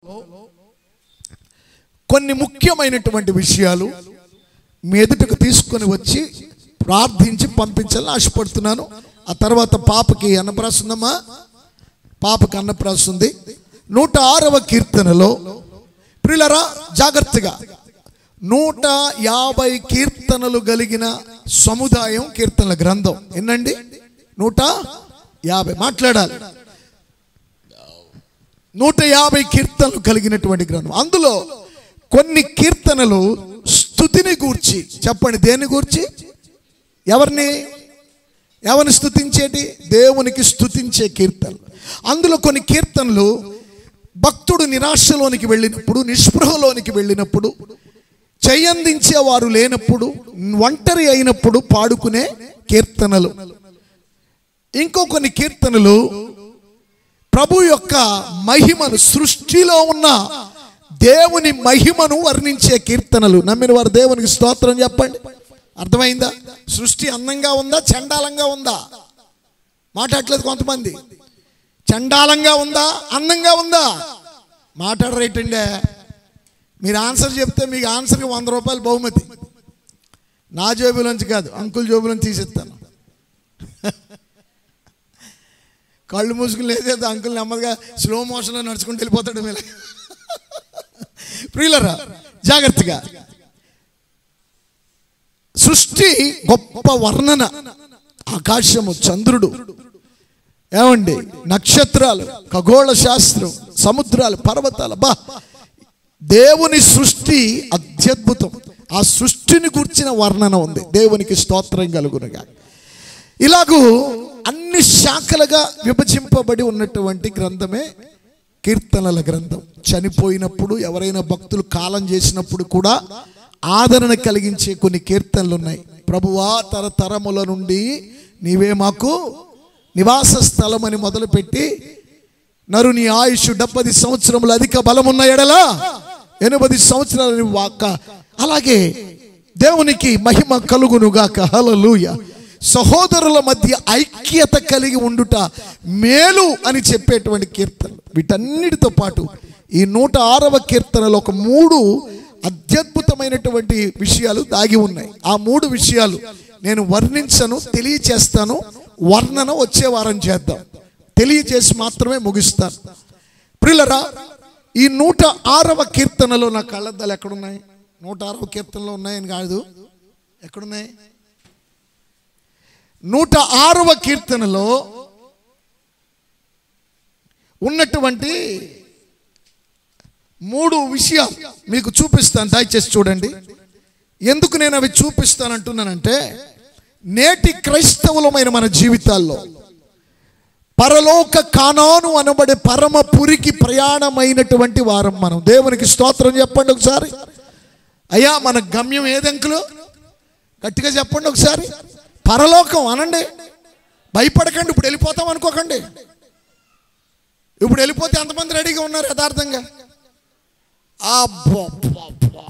కొన్ని ముఖ్యమైనటువంటి విషయాలు మీ ఎదుటకు తీసుకొని వచ్చి ప్రార్థించి పంపించాలని ఆశపడుతున్నాను ఆ తర్వాత పాపకి అన్నప్రాస్తుందమ్మా పాపకి అన్నప్రాస్తుంది నూట ఆరవ కీర్తనలో ప్రిలరా జాగ్రత్తగా నూట యాభై కీర్తనలు కలిగిన సముదాయం కీర్తనల గ్రంథం ఎన్నండి నూట యాభై మాట్లాడాలి నూట యాభై కీర్తనలు కలిగినటువంటి గ్రంథం అందులో కొన్ని కీర్తనలు స్థుతిని గూర్చి చెప్పండి దేని గూర్చి ఎవరిని ఎవరిని స్థుతించేటి దేవునికి స్థుతించే కీర్తనలు అందులో కొన్ని కీర్తనలు భక్తుడు నిరాశలోనికి వెళ్ళినప్పుడు నిస్పృహలోనికి వెళ్ళినప్పుడు చెయ్యందించే వారు లేనప్పుడు ఒంటరి అయినప్పుడు పాడుకునే కీర్తనలు ఇంకో కొన్ని కీర్తనలు ప్రభు యొక్క మహిమను సృష్టిలో ఉన్న దేవుని మహిమను వర్ణించే కీర్తనలు నమ్మిన వారు దేవునికి స్తోత్రం చెప్పండి అర్థమైందా సృష్టి అందంగా ఉందా చండాలంగా ఉందా మాట్లాడలేదు కొంతమంది చండాలంగా ఉందా అందంగా ఉందా మాట్లాడరేటండే మీరు ఆన్సర్ చెప్తే మీకు ఆన్సర్కి వంద రూపాయలు బహుమతి నా జేబులోంచి కాదు అంకుల్ జేబులోంచి తీసిస్తాను కళ్ళు మూసుకుని లేదేదో అంకుల్ నెమ్మదిగా స్లో మోషన్లో నడుచుకుంటూ వెళ్ళిపోతాడు మీరు ప్రియులరా జాగ్రత్తగా సృష్టి గొప్ప వర్ణన ఆకాశము చంద్రుడు ఏమండి నక్షత్రాలు ఖగోళ శాస్త్రం సముద్రాలు పర్వతాలు బా దేవుని సృష్టి అత్యద్భుతం ఆ సృష్టిని గుర్చిన వర్ణన ఉంది దేవునికి స్తోత్రం కలుగునగా ఇలాగూ అన్ని శాఖలుగా విభజింపబడి ఉన్నటువంటి గ్రంథమే కీర్తనల గ్రంథం చనిపోయినప్పుడు ఎవరైనా భక్తులు కాలం చేసినప్పుడు కూడా ఆదరణ కలిగించే కొన్ని కీర్తనలు ఉన్నాయి ప్రభువా తరతరముల నుండి నీవే మాకు నివాస స్థలం అని మొదలుపెట్టి నరుని ఆయుష్ డెబ్బది సంవత్సరములు అధిక బలమున్న ఎడలా ఎనభది సంవత్సరాలని వాక్క అలాగే దేవునికి మహిమ కలుగునుగాక హలలుయ సహోదరుల మధ్య ఐక్యత కలిగి ఉండుట మేలు అని చెప్పేటువంటి కీర్తనలు వీటన్నిటితో పాటు ఈ నూట ఆరవ కీర్తనలో ఒక మూడు అత్యద్భుతమైనటువంటి విషయాలు దాగి ఉన్నాయి ఆ మూడు విషయాలు నేను వర్ణించను తెలియచేస్తాను వర్ణన వచ్చే వారం చేద్దాం తెలియచేసి మాత్రమే ముగిస్తాను ప్రిలరా ఈ నూట ఆరవ కీర్తనలో నా కళ్ళద్దాలు ఎక్కడున్నాయి నూట ఆరవ కీర్తనలో ఉన్నాయని కాదు ఎక్కడున్నాయి నూట ఆరవ కీర్తనలో ఉన్నటువంటి మూడు విషయాలు మీకు చూపిస్తాను దయచేసి చూడండి ఎందుకు నేను అవి చూపిస్తానంటున్నానంటే నేటి క్రైస్తవులమైన మన జీవితాల్లో పరలోక కానాను అనబడే పరమపురికి ప్రయాణమైనటువంటి వారం మనం దేవునికి స్తోత్రం చెప్పండి ఒకసారి అయ్యా మన గమ్యం ఏదంకులు గట్టిగా చెప్పండి ఒకసారి పరలోకం అనండి భయపడకండి ఇప్పుడు వెళ్ళిపోతాం అనుకోకండి ఇప్పుడు వెళ్ళిపోతే ఎంతమంది రెడీగా ఉన్నారు యథార్థంగా అబ్బబ్బబ్బబ్బ.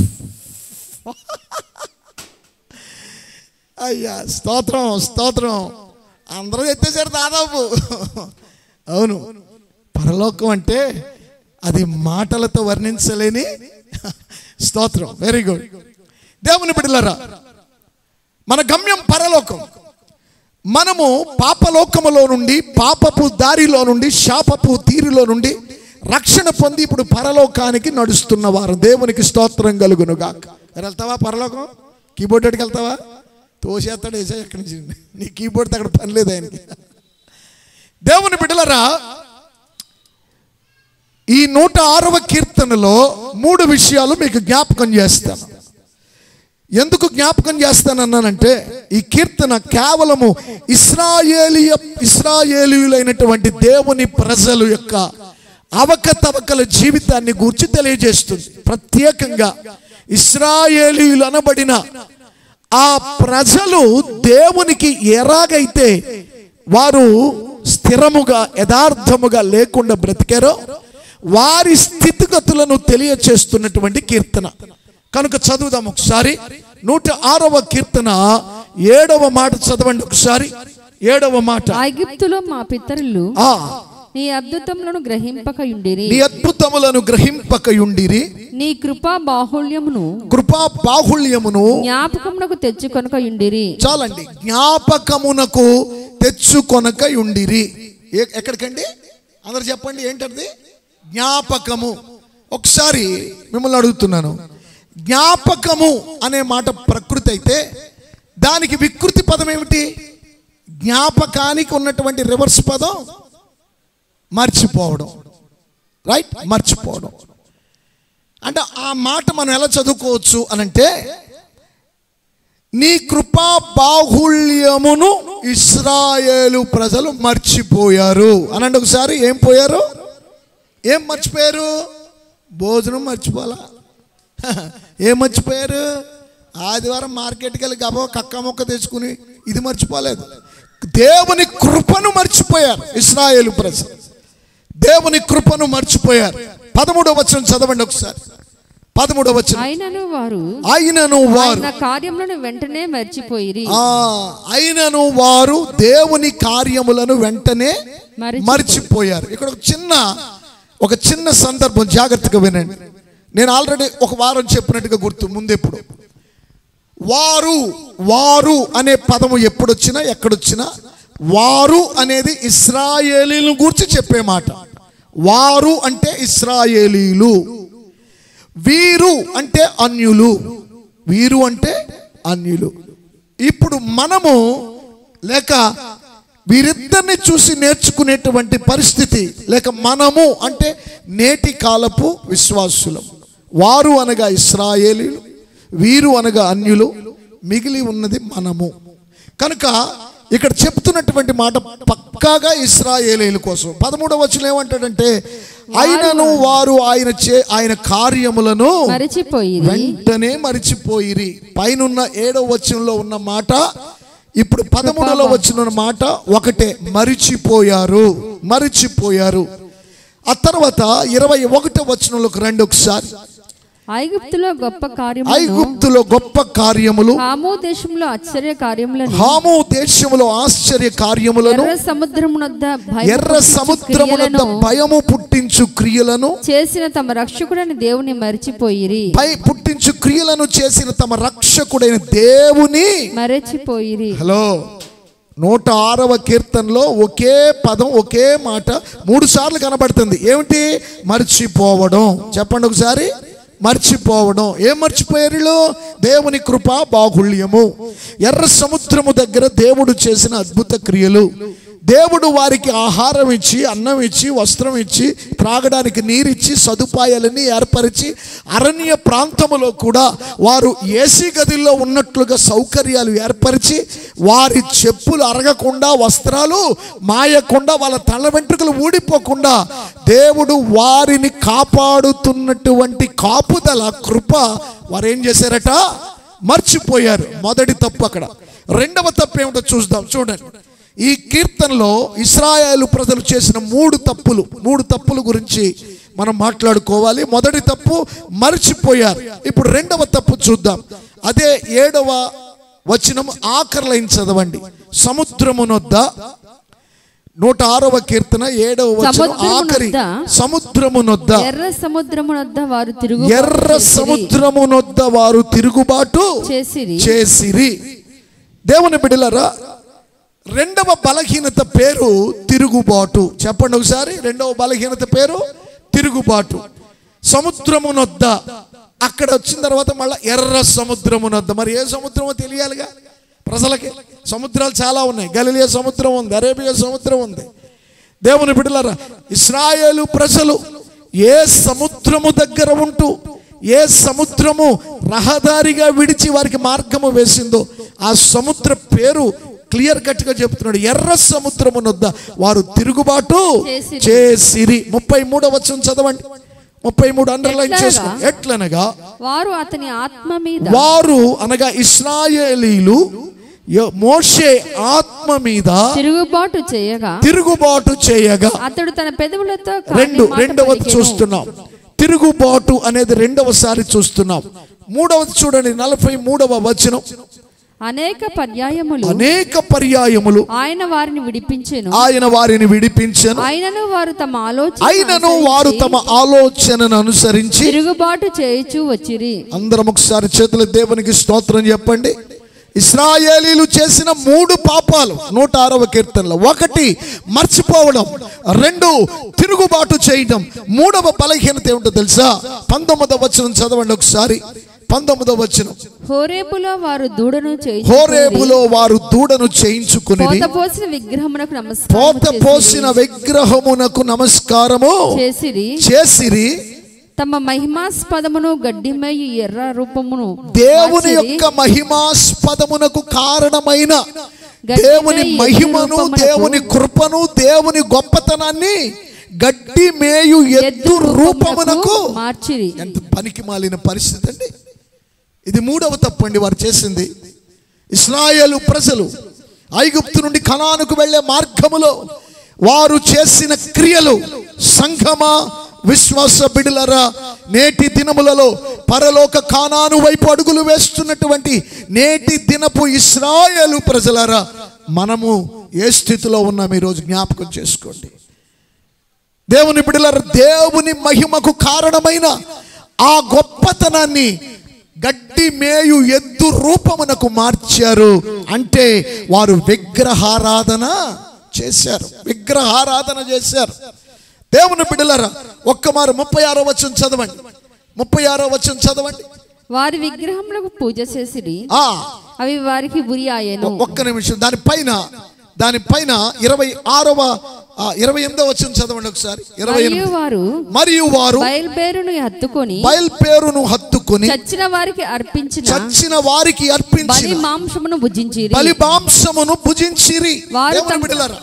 అయ్యా స్తోత్రం స్తోత్రం అందరూ ఎత్తేసారు దాదాపు అవును పరలోకం అంటే అది మాటలతో వర్ణించలేని స్తోత్రం వెరీ గుడ్ దేవుని బిడ్డలరా మన గమ్యం పరలోకం మనము పాపలోకములో నుండి పాపపు దారిలో నుండి శాపపు తీరిలో నుండి రక్షణ పొంది ఇప్పుడు పరలోకానికి నడుస్తున్న వారు దేవునికి స్తోత్రం కలుగునుగా వెళ్తావా పరలోకం కీబోర్డ్ అడిగి వెళ్తావా తోసేస్తాడు వేసా ఎక్కడి నుంచి నీ కీబోర్డ్ అక్కడ పని లేదు ఆయనకి దేవుని బిడ్డలరా ఈ నూట ఆరవ కీర్తనలో మూడు విషయాలు మీకు జ్ఞాపకం చేస్తాను ఎందుకు జ్ఞాపకం చేస్తానన్నానంటే ఈ కీర్తన కేవలము ఇస్రాయేలియ ఇస్రాయేలీయులైనటువంటి దేవుని ప్రజల యొక్క అవకతవకల జీవితాన్ని గూర్చి తెలియజేస్తుంది ప్రత్యేకంగా ఇస్రాయేలీయులు అనబడిన ఆ ప్రజలు దేవునికి ఎలాగైతే వారు స్థిరముగా యథార్థముగా లేకుండా బ్రతికారో వారి స్థితిగతులను తెలియచేస్తున్నటువంటి కీర్తన కనుక చదువుదాం ఒకసారి నూట ఆరవ కీర్తన ఏడవ మాట చదవండి ఒకసారి ఏడవ మాట ఐగుప్తులో మా పితరులు ఆ నీ అద్భుతములను గ్రహింపకయుండిరి నీ అద్భుతములను గ్రహింపకయుండిరి నీ కృపా బాహుళ్యమును కృపా బాహుళ్యమును జ్ఞాపకమునకు తెచ్చుకొనకయుండిరి చాలండి జ్ఞాపకమునకు తెచ్చుకొనక ఉండిరి ఏ- ఎక్కడికండి అందరు చెప్పండి ఏంటది జ్ఞాపకము ఒకసారి మిమ్మల్ని అడుగుతున్నాను జ్ఞాపకము అనే మాట ప్రకృతి అయితే దానికి వికృతి పదం ఏమిటి జ్ఞాపకానికి ఉన్నటువంటి రివర్స్ పదం మర్చిపోవడం రైట్ మర్చిపోవడం అంటే ఆ మాట మనం ఎలా చదువుకోవచ్చు అనంటే నీ కృపా బాహుళ్యమును ఇస్రాయేలు ప్రజలు మర్చిపోయారు అనండి ఒకసారి ఏం పోయారు ఏం మర్చిపోయారు భోజనం మర్చిపోలా ఏం మర్చిపోయారు ఆదివారం మార్కెట్కి వెళ్ళి గబ కక్క మొక్క తెచ్చుకుని ఇది మర్చిపోలేదు దేవుని కృపను మర్చిపోయారు ఇస్రాయేలు ప్రజలు దేవుని కృపను మర్చిపోయారు పదమూడవ వచనం చదవండి ఒకసారి పదమూడవ వచనం అయినను వారు ఆయనను వారు ఆయన కార్యములను వెంటనే మర్చిపోయిరి ఆ అయినను వారు దేవుని కార్యములను వెంటనే మరిచిపోయారు. మర్చిపోయారు ఇక్కడ ఒక చిన్న ఒక చిన్న సందర్భం జాగ్రత్తగా వినండి నేను ఆల్రెడీ ఒక వారం చెప్పినట్టుగా గుర్తు ముందెప్పుడు వారు వారు అనే పదము ఎప్పుడొచ్చినా ఎక్కడొచ్చినా వారు అనేది ఇస్రాయేలీలను గురించి చెప్పే మాట వారు అంటే ఇస్రాయేలీలు వీరు అంటే అన్యులు వీరు అంటే అన్యులు ఇప్పుడు మనము లేక వీరిద్దరిని చూసి నేర్చుకునేటువంటి పరిస్థితి లేక మనము అంటే నేటి కాలపు విశ్వాసులం వారు అనగా ఇస్రాయేలీలు వీరు అనగా అన్యులు మిగిలి ఉన్నది మనము కనుక ఇక్కడ చెప్తున్నటువంటి మాట పక్కాగా ఇస్రాయేలీల కోసం పదమూడవ వచనం ఏమంటాడంటే అయినను వారు ఆయన చే ఆయన కార్యములను మరిచిపోయిరి వెంటనే మరిచిపోయిరి పైనున్న ఏడవ వచనంలో ఉన్న మాట ఇప్పుడు పదమూడలో వచ్చిన మాట ఒకటే మరిచిపోయారు మరిచిపోయారు ఆ తర్వాత ఇరవై ఒకటో వచనంలోకి రండి ఒకసారి ఐగుప్తులో గొప్ప కార్యములను ఐగుప్తులో గొప్ప కార్యములు హామో దేశంలో ఆశ్చర్య కార్యములను హాము దేశములో ఆశ్చర్య కార్యములను ఎర్ర సముద్రమునొద్ద భయము ఎర్ర పుట్టించు సముద్రమునంత క్రియలను భయము పుట్టించు క్రియలను చేసిన తమ రక్షకుడని దేవుని మరిచిపోయిరి భయ పుట్టించు క్రియలను చేసిన తమ రక్షకుడైన దేవుని మరచిపోయిరి హలో నూట ఆరవ కీర్తనలో ఒకే పదం ఒకే మాట మూడు సార్లు కనబడుతుంది ఏమిటి మర్చిపోవడం చెప్పండి ఒకసారి మర్చిపోవడం ఏం మర్చిపోయారు వీళ్ళు? దేవుని కృప బాహుళ్యము ఎర్ర సముద్రము దగ్గర దేవుడు చేసిన అద్భుత క్రియలు దేవుడు వారికి ఆహారం ఇచ్చి అన్నం ఇచ్చి వస్త్రం ఇచ్చి త్రాగడానికి నీరిచ్చి సదుపాయాలన్నీ ఏర్పరిచి అరణ్య ప్రాంతములో కూడా వారు ఏసీ గదిలో ఉన్నట్లుగా సౌకర్యాలు ఏర్పరిచి వారి చెప్పులు అరగకుండా వస్త్రాలు మాయకుండా వాళ్ళ తల వెంట్రుకలు ఊడిపోకుండా దేవుడు వారిని కాపాడుతున్నటువంటి కాపుదల కృప వారు ఏం చేశారట మర్చిపోయారు మొదటి తప్పు అక్కడ రెండవ తప్పు ఏమిటో చూద్దాం చూడండి ఈ కీర్తనలో ఇస్రాయేలు ప్రజలు చేసిన మూడు తప్పులు మూడు తప్పుల గురించి మనం మాట్లాడుకోవాలి మొదటి తప్పు మర్చిపోయారు ఇప్పుడు రెండవ తప్పు చూద్దాం అదే ఏడవ వచనం ఆఖరి లైన్ చదవండి సముద్రమునొద్ద నూట ఆరవ కీర్తన ఏడవ వచనం ఆఖరి సముద్రమునొద్ద సముద్రమునొద్ద ఎర్ర సముద్రమునొద్ద వారు తిరుగు ఎర్ర సముద్రమునొద్ద వారు తిరుగుబాటు చేసిరి చేసిరి దేవుని బిడ్డలరా రెండవ బలహీనత పేరు తిరుగుబాటు చెప్పండి ఒకసారి రెండవ బలహీనత పేరు తిరుగుబాటు సముద్రమునొద్ద అక్కడ వచ్చిన తర్వాత మళ్ళీ ఎర్ర సముద్రమునొద్ద మరి ఏ సముద్రమో తెలియాలిగా ప్రజలకి సముద్రాలు చాలా ఉన్నాయి గలిలియ సముద్రం ఉంది అరేబియా సముద్రం ఉంది దేవుని బిడ్డలారా ఇస్రాయేలు ప్రజలు ఏ సముద్రము దగ్గర ఉంటూ ఏ సముద్రము రహదారిగా విడిచి వారికి మార్గము వేసిందో ఆ సముద్ర పేరు క్లియర్ కట్ గా చెప్తున్నాడు ఎర్ర సముద్రమునొద్ద వారు తిరుగుబాటు చేసిరి. చేసిరి ముప్పై మూడవ వచనం చదవండి ముప్పై మూడు అండర్లైన్ ఎట్లనగా? చేసుకోండి ఎట్లనగా వారు అతని ఆత్మ మీద వారు అనగా ఇస్రాయేలీలు యో- మోషే ఆత్మ మీద తిరుగుబాటు చేయగా తిరుగుబాటు చేయగా అతడు తన పెదవులతో కాని రెండు మాట రెండవది పలికెను. చూస్తున్నాం తిరుగుబాటు అనేది రెండవసారి చూస్తున్నాం మూడవది చూడండి నలభై మూడవ వచనం అనేక పర్యాయములు అనేక పర్యాయములు ఆయన వారిని విడిపించెను ఆయన వారిని విడిపించను ఆయనను వారు తమ ఆలోచన అయినను వారు తమ ఆలోచనను అనుసరించి తిరుగుబాటు చేయుచు వచ్చిరి అందరం ఒకసారి చేతుల దేవునికి స్తోత్రం చెప్పండి ఇస్రాయేలీలు చేసిన మూడు పాపాలు నూట ఆరవ కీర్తనలో ఒకటి మర్చిపోవడం రెండు తిరుగుబాటు చేయడం మూడవ బలహీనత ఏమిటో తెలుసా పంతొమ్మిదవ వచనం చదవండి ఒకసారి పంతొమ్మిదవ వచనం హోరేబులో వారు దూడను చేయించుకొని హోరేబులో వారు దూడను చేయించుకుని పోత పోసిన విగ్రహమునకు పోత నమస్కారం పోసిన విగ్రహమునకు నమస్కారము చేసిరి చేసిరి తమ మహిమాస్పదమును గడ్డిమయ్యి ఎర్ర రూపమును దేవుని మార్చిరి. యొక్క మహిమాస్పదమునకు కారణమైన గడ్డి దేవుని మేయి మహిమను రూపమునకు దేవుని కృపను దేవుని గొప్పతనాన్ని గడ్డి మేయు ఎద్దు రూపమునకు మార్చిరి ఎంత పనికి మాలిన పరిస్థితి అండి ఇది మూడవ తప్పండి వారు చేసింది ఇస్రాయేలు ప్రజలు ఐగుప్తు నుండి కనానుకు వెళ్ళే మార్గములో వారు చేసిన క్రియలు సంఘమా విశ్వాస బిడులరా నేటి దినములలో పరలోక కానాను వైపు అడుగులు వేస్తున్నటువంటి నేటి దినపు ఇస్రాయేలు ప్రజలరా మనము ఏ స్థితిలో ఉన్నాం ఈరోజు జ్ఞాపకం చేసుకోండి దేవుని బిడ్డలారా దేవుని మహిమకు కారణమైన ఆ గొప్పతనాన్ని గడ్డి మేయు ఎద్దు రూపమునకు మార్చారు అంటే వారు విగ్రహారాధన చేశారు విగ్రహారాధన చేశారు దేవుని బిడ్డలారా ఒక్క మారు ముప్పై ఆరో వచ్చిన చదవండి ముప్పై ఆరో వచ్చిన చదవండి వారి విగ్రహములకు పూజ చేసిరి ఆ అవి వారికి ఉరి ఆయను ఒక్క నిమిషం దానిపైన దానిపైన ఇరవై ఆరవ ఆ, ఇరవై ఎనిమిదో వచ్చిన చదవండి ఒకసారి ఇరవై మరియు ఎనిమిది వారు మరియు వారు బయలుపేరును హత్తుకొని బయల్పేరును హత్తుకుని చచ్చిన వారికి అర్పించిన చచ్చిన వారికి బలి అర్పించిన మాంసమును భుజించిరి బలి మాంసమును భుజించిరి వారు దేవుని తమ- బిడ్డలారా.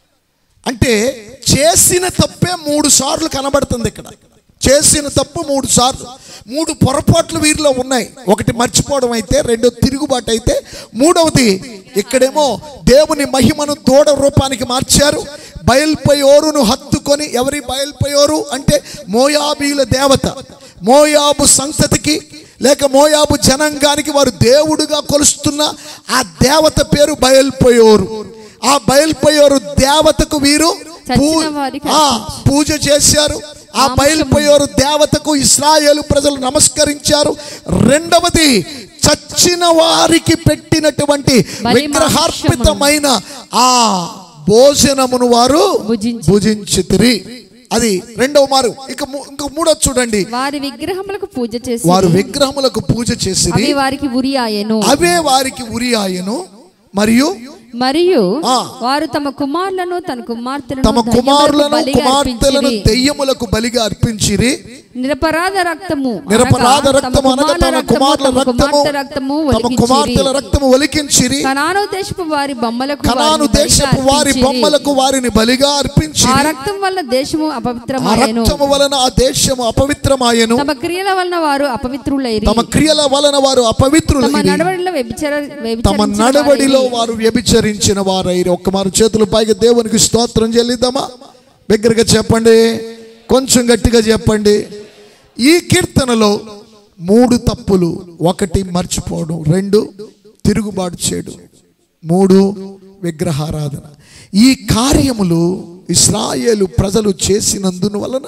అంటే చేసిన తప్పే మూడు సార్లు కనబడుతుంది ఇక్కడ చేసిన తప్పు మూడు సార్లు మూడు పొరపాట్లు వీరిలో ఉన్నాయి ఒకటి మర్చిపోవడం అయితే రెండో తిరుగుబాటు అయితే మూడవది ఇక్కడేమో దేవుని మహిమను దూడ రూపానికి మార్చారు బయల్పయోరును హత్తుకొని ఎవరి బయల్పయోరు అంటే మోయాబీల దేవత మోయాబు సంతతికి లేక మోయాబు జనాంగానికి వారు దేవుడుగా కొలుస్తున్న ఆ దేవత పేరు బయల్పయోరు ఆ బయల్పయోరు దేవతకు వీరు పూ- చచ్చిన వారికి ఆ, పూజ చేశారు ఆ మాంసము. బయల్పయోరు దేవతకు ఇస్రాయేలు ప్రజలు నమస్కరించారు రెండవది చచ్చిన వారికి పెట్టినటువంటి బలి విగ్రహార్పితమైన ఆ భోజనమును వారు భుజించి భుజించితిరి అది రెండవ మారు ఇక ము- ఇంక మూడో చూడండి వారి విగ్రహములకు పూజ చేసి వారు విగ్రహములకు పూజ చేసిరి అవి వారికి ఉరి ఆయను అవే వారికి ఉరి ఆయను మరియు మరియు ఆ. వారు తమ కుమారులను తన కుమార్తెలను తమ దయ్యములకు కుమారులను బలిగా కుమార్తెలను అర్పించిరి. దెయ్యములకు బలిగా అర్పించిరి నిరపరాధ రక్తము నిరపరాధ అనగా రక్తము తమ అనగా తమ కుమారుల కుమారుల తమ రక్తము కుమార్తె రక్తము తమ ఒలికించిరి. కుమార్తెల రక్తము ఒలికించిరి కనాను దేశపు వారి బొమ్మలకు కనాను వారిని బలిగా దేశపు వారి అర్పించిరి. బొమ్మలకు వారిని బలిగా ఆ అర్పించిరి రక్తం వల్ల దేశము ఆ అపవిత్రమాయను రక్తము వలన ఆ దేశము అపవిత్రమాయను తమ క్రియల వలన వారు అపవిత్రులైరి తమ క్రియల వలన వారు తమ అపవిత్రులైరి నడవడిలో వ్యభిచార తమ వ్యభిచరించిన నడవడిలో వారైరి. వారు వ్యభిచరించిన వారైరు ఒక్క మారు చేతులు పైకి దేవునికి స్తోత్రం చెల్లిద్దామా దగ్గరగా చెప్పండి కొంచెం గట్టిగా చెప్పండి ఈ కీర్తనలో మూడు తప్పులు ఒకటి మర్చిపోవడం రెండు తిరుగుబాటు చేయడం మూడు విగ్రహారాధన ఈ కార్యములు ఇస్రాయేలు ప్రజలు చేసినందున వలన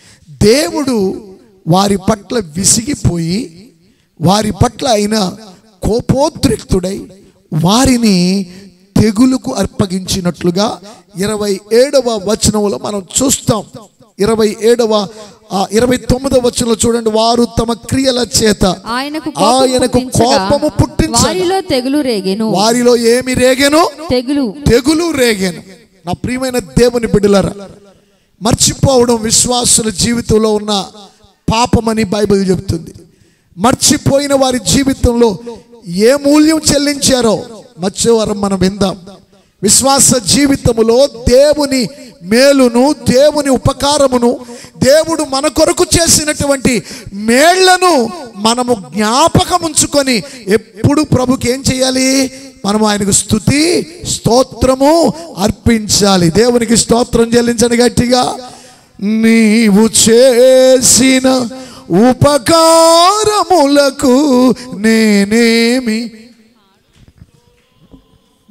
దేవుడు వారి పట్ల విసిగిపోయి వారి పట్ల ఆయన కోపోద్రిక్తుడై వారిని తెగులుకు అర్పగించినట్లుగా ఇరవై ఏడవ వచనంలో మనం చూస్తాం ఇరవై ఏడవ ఆ, ఇరవై తొమ్మిదవ వచనంలో చూడండి వారు తమ క్రియల చేత ఆయనకు ఆయనకు కోపము పుట్టించగా వారిలో తెగులు రేగెను వారిలో ఏమి రేగెను తెగులు తెగులు రేగాను నా ప్రియమైన దేవుని బిడ్డలరా మర్చిపోవడం విశ్వాసుల జీవితంలో ఉన్న పాపమని బైబిల్ చెబుతుంది మర్చిపోయిన వారి జీవితంలో ఏ మూల్యం చెల్లించారో మర్చివారం మనం విందాం విశ్వాస జీవితములో దేవుని మేలును దేవుని ఉపకారమును దేవుడు మన కొరకు చేసినటువంటి మేళ్లను మనము జ్ఞాపకం ఉంచుకొని ఎప్పుడు ప్రభుకి ఏం చేయాలి మనము ఆయనకు స్థుతి స్తోత్రము అర్పించాలి దేవునికి స్తోత్రం చెల్లించండి గట్టిగా నీవు చేసిన ఉపకారములకు నేనేమి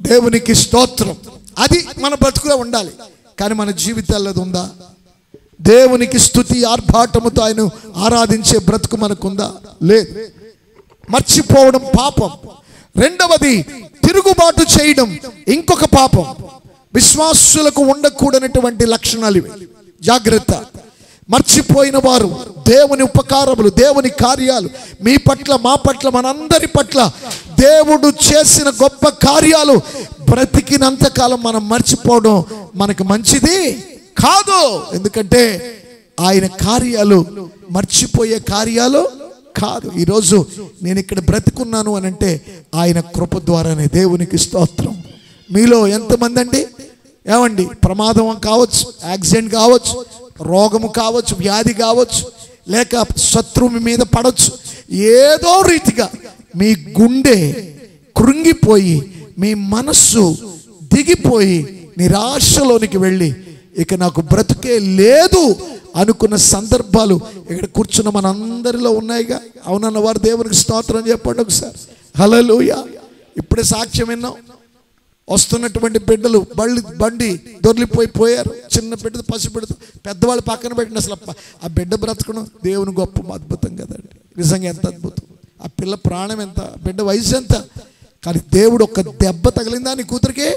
దేవునికి స్తోత్రం అది మన బ్రతుకులో ఉండాలి కానీ మన జీవితాల్లో అది ఉందా దేవునికి స్థుతి ఆర్భాటముతో ఆయన ఆరాధించే బ్రతుకు మనకుందా లేదు మర్చిపోవడం పాపం రెండవది తిరుగుబాటు చేయడం ఇంకొక పాపం విశ్వాసులకు ఉండకూడనటువంటి లక్షణాలు ఇవి జాగ్రత్త మర్చిపోయిన వారు దేవుని ఉపకారములు దేవుని కార్యాలు మీ పట్ల మా పట్ల మనందరి పట్ల దేవుడు చేసిన గొప్ప కార్యాలు బ్రతికినంతకాలం మనం మర్చిపోవడం మనకు మంచిది కాదు ఎందుకంటే ఆయన కార్యాలు మర్చిపోయే కార్యాలు కాదు ఈరోజు నేను ఇక్కడ బ్రతికున్నాను అని అంటే ఆయన కృప ద్వారానే దేవునికి స్తోత్రం మీలో ఎంతమంది అండి ఏమండి ప్రమాదం కావచ్చు యాక్సిడెంట్ కావచ్చు రోగము కావచ్చు వ్యాధి కావచ్చు లేక శత్రువు మీ మీద పడవచ్చు ఏదో రీతిగా మీ గుండె కృంగిపోయి మీ మనస్సు దిగిపోయి నిరాశలోనికి వెళ్ళి ఇక నాకు బ్రతుకే లేదు అనుకున్న సందర్భాలు ఇక్కడ కూర్చున్న మనందరిలో ఉన్నాయిగా అవునన్న వారు దేవునికి స్తోత్రం చెప్పండి ఒకసారి హలలుయ ఇప్పుడే సాక్ష్యం విన్నాం వస్తున్నటువంటి బిడ్డలు బళ్ళు బండి దొర్లిపోయి పోయారు చిన్న బిడ్డ పసి బిడ్డ పెద్దవాళ్ళు పక్కన పెట్టిన అసలు ప- ఆ బిడ్డ బ్రతకడం దేవుని గొప్ప అద్భుతం కదండి నిజంగా ఎంత అద్భుతం ఆ పిల్ల ప్రాణం ఎంత ఆ బిడ్డ వయసు ఎంత కానీ దేవుడు ఒక దెబ్బ తగిలిందా నీ కూతురికి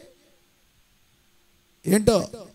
ఏంటో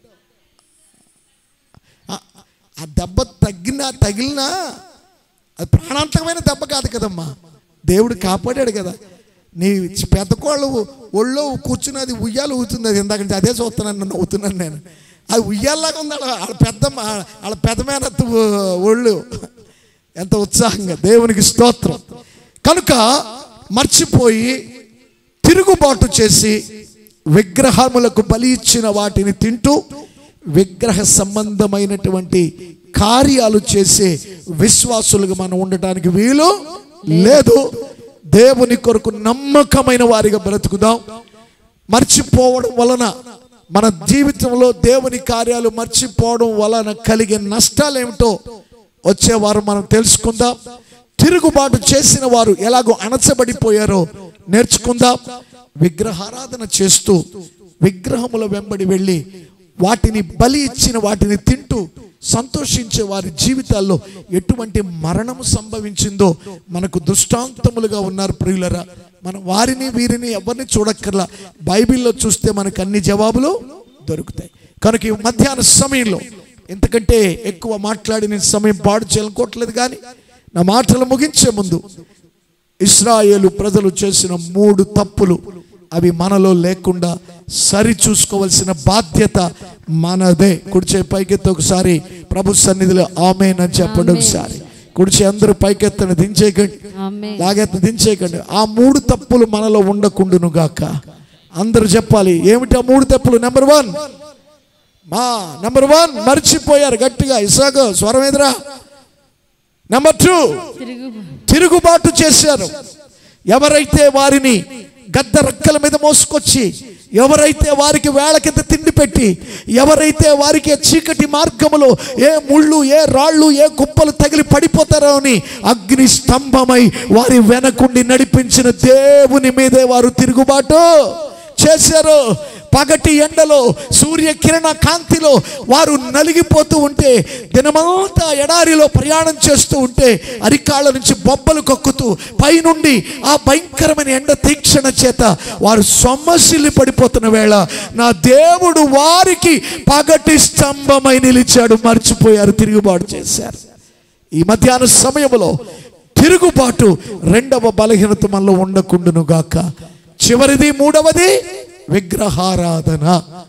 ఆ- ఆ దెబ్బ తగ్గినా తగిలినా అది ప్రాణాంతకమైన దెబ్బ కాదు కదమ్మా దేవుడు కాపాడాడు కదా నీ పెద్దకోళ్ళు ఒళ్ళో కూర్చుని అది ఉయ్యాలు ఊతుంది అది ఇందాక నుంచి అదే చూస్తున్నాను నన్ను నవ్వుతున్నాను నేను అది ఉయ్యాలాగా ఉంది వాళ్ళ వాళ్ళ పెద్ద వాళ్ళ పెద్దమైన ఒళ్ళు ఎంత ఉత్సాహంగా దేవునికి స్తోత్రం కనుక మర్చిపోయి తిరుగుబాటు చేసి విగ్రహములకు బలి ఇచ్చిన వాటిని తింటూ విగ్రహ సంబంధమైనటువంటి కార్యాలు చేసే విశ్వాసులుగా మనం ఉండటానికి వీలు లేదు దేవుని కొరకు నమ్మకమైన వారిగా బ్రతుకుదాం మర్చిపోవడం వలన మన జీవితంలో దేవుని కార్యాలు మర్చిపోవడం వలన కలిగే నష్టాలు ఏమిటో వచ్చే వారు మనం తెలుసుకుందాం తిరుగుబాటు చేసిన వారు ఎలాగో అణచబడిపోయారో నేర్చుకుందాం విగ్రహారాధన చేస్తూ విగ్రహముల వెంబడి వెళ్ళి వాటిని బలి ఇచ్చిన వాటిని తింటూ సంతోషించే వారి జీవితాల్లో ఎటువంటి మరణము సంభవించిందో మనకు దృష్టాంతములుగా ఉన్నారు ప్రియులరా మనం వారిని వీరిని ఎవరిని చూడక్కర్లా బైబిల్లో చూస్తే మనకు అన్ని జవాబులు దొరుకుతాయి కనుక ఈ మధ్యాహ్న సమయంలో ఎంతకంటే ఎక్కువ మాట్లాడి నేను సమయం పాడు చేయాలనుకోవట్లేదు కానీ నా మాటలు ముగించే ముందు ఇస్రాయేలు ప్రజలు చేసిన మూడు తప్పులు అవి మనలో లేకుండా సరి చూసుకోవలసిన బాధ్యత మనదే కుడిచే పైకెత్తి ఒకసారి ప్రభు సన్నిధిలో ఆమెనని చెప్పండి ఆమేన్. ఒకసారి కుడిచే అందరూ పైకెత్తని దించేయకండి ఆమేన్. లాగెత్త దించేయకండి ఆ మూడు తప్పులు మనలో ఉండకుండును గాక అందరూ చెప్పాలి ఏమిటి ఆ మూడు తప్పులు నెంబర్ వన్ మా నెంబర్ వన్ మర్చిపోయారు గట్టిగా ఇసాగ స్వరం ఎదురా నెంబర్ టూ తిరుగు తిరుగుబాటు చేశారు ఎవరైతే వారిని గద్ద రెక్కల మీద మోసుకొచ్చి ఎవరైతే వారికి వేళ కింద తిండి పెట్టి ఎవరైతే వారికి చీకటి మార్గములో ఏ ముళ్ళు ఏ రాళ్ళు ఏ కుప్పలు తగిలి పడిపోతారో అని అగ్ని స్తంభమై వారి వెనకుండి నడిపించిన దేవుని మీదే వారు తిరుగుబాటు చేశారు పగటి ఎండలో సూర్యకిరణ కాంతిలో వారు నలిగిపోతూ ఉంటే దినమంతా ఎడారిలో ప్రయాణం చేస్తూ ఉంటే అరికాళ్ళ నుంచి బొబ్బలు కక్కుతూ పైనుండి ఆ భయంకరమైన ఎండ తీక్షణ చేత వారు సొమ్మసిల్లి పడిపోతున్న వేళ నా దేవుడు వారికి పగటి స్తంభమై నిలిచాడు మర్చిపోయారు తిరుగుబాటు చేశారు ఈ మధ్యాహ్న సమయంలో తిరుగుబాటు రెండవ బలహీనత మనలో ఉండకుండును గాక చివరిది మూడవది విగ్రహారాధన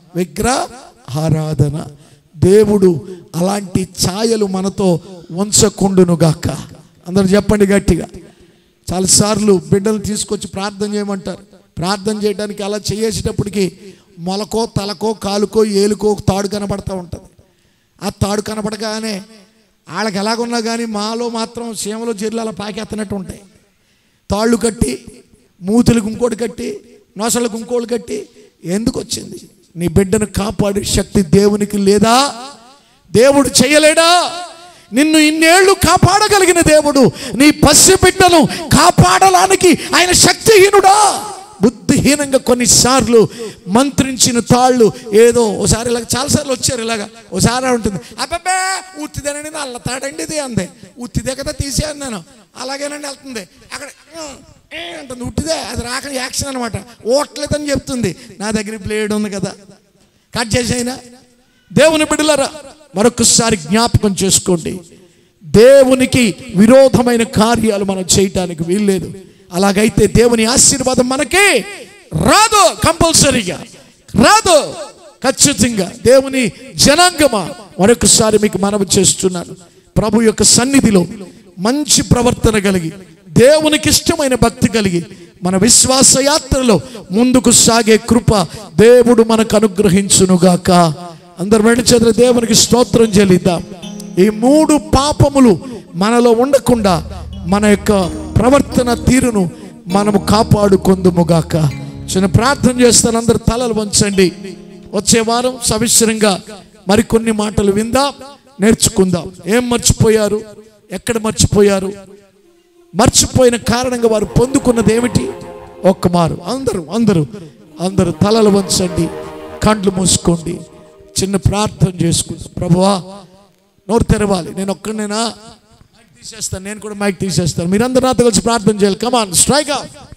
విగ్రహారాధన దేవుడు అలాంటి ఛాయలు మనతో ఉంచకుండును గాక అందరూ చెప్పండి గట్టిగా చాలాసార్లు బిడ్డలు తీసుకొచ్చి ప్రార్థన చేయమంటారు ప్రార్థన చేయడానికి అలా చేసేటప్పటికి మొలకో తలకో కాలుకో ఏలుకో తాడు కనబడతా ఉంటుంది ఆ తాడు కనపడగానే వాళ్ళకి ఎలాగున్నా కానీ మాలో మాత్రం సీమలో జీర్లు అలా పాకేస్తున్నట్టు ఉంటాయి తాళ్ళు కట్టి మూతులకు ఇంకోటి కట్టి నొసలకు ఇంకోటి కట్టి ఎందుకు వచ్చింది నీ బిడ్డను కాపాడే శక్తి దేవునికి లేదా దేవుడు చేయలేడా నిన్ను ఇన్నేళ్లు కాపాడగలిగిన దేవుడు నీ పసి బిడ్డను కాపాడడానికి ఆయన శక్తిహీనుడా బుద్ధిహీనంగా కొన్నిసార్లు మంత్రించిన తాళ్ళు ఏదో ఓసారి ఇలాగ చాలాసార్లు వచ్చారు ఇలాగా ఓసారి ఉంటుంది అబ్బబ్బే ఉత్తిదేనండి నల్ల తాడండి ఇది అందే ఉత్తిదే కదా తీసే అన్నాను అలాగేనండి వెళ్తుంది అక్కడ "ఉమ్, ఏ" అంటుంది ఉట్టిదే అది రాక యాక్షన్ అనమాట ఓట్లేదని చెప్తుంది నా దగ్గర బ్లేడ్ ఉంది కదా కట్ చేసేయినా దేవుని బిడ్డలారా మరొకసారి జ్ఞాపకం చేసుకోండి దేవునికి విరోధమైన కార్యాలు మనం చేయటానికి వీల్లేదు అలాగైతే దేవుని ఆశీర్వాదం మనకి రాదు కంపల్సరీగా రాదు ఖచ్చితంగా దేవుని జనాంగమా మరొకసారి మీకు మనవి చేస్తున్నాను ప్రభు యొక్క సన్నిధిలో మంచి ప్రవర్తన కలిగి దేవునికి ఇష్టమైన భక్తి కలిగి మన విశ్వాస యాత్రలో ముందుకు సాగే కృప దేవుడు మనకు అనుగ్రహించునుగాక అందరు వెళ్ళి చదివి దేవునికి స్తోత్రం చెల్లిద్దాం ఈ మూడు పాపములు మనలో ఉండకుండా మన యొక్క ప్రవర్తన తీరును మనము కాపాడుకుందుముగాక చిన్న ప్రార్థన చేస్తాను అందరు తలలు వంచండి వచ్చే వారం సవిస్తరంగా మరికొన్ని మాటలు విందాం నేర్చుకుందాం ఏం మర్చిపోయారు ఎక్కడ మర్చిపోయారు మర్చిపోయిన కారణంగా వారు పొందుకున్నది ఏమిటి ఒక్క మారు అందరూ అందరూ అందరూ తలలు వంచండి కండ్లు మూసుకోండి చిన్న ప్రార్థన చేసుకుందాం ప్రభువా నోరు తెరవాలి నేను ఒక్కడనేనా మైక్ తీసేస్తాను నేను కూడా మైక్ తీసేస్తాను మీరందరూ నాతో కలిసి ప్రార్థన చేయాలి కమాన్ స్ట్రైక్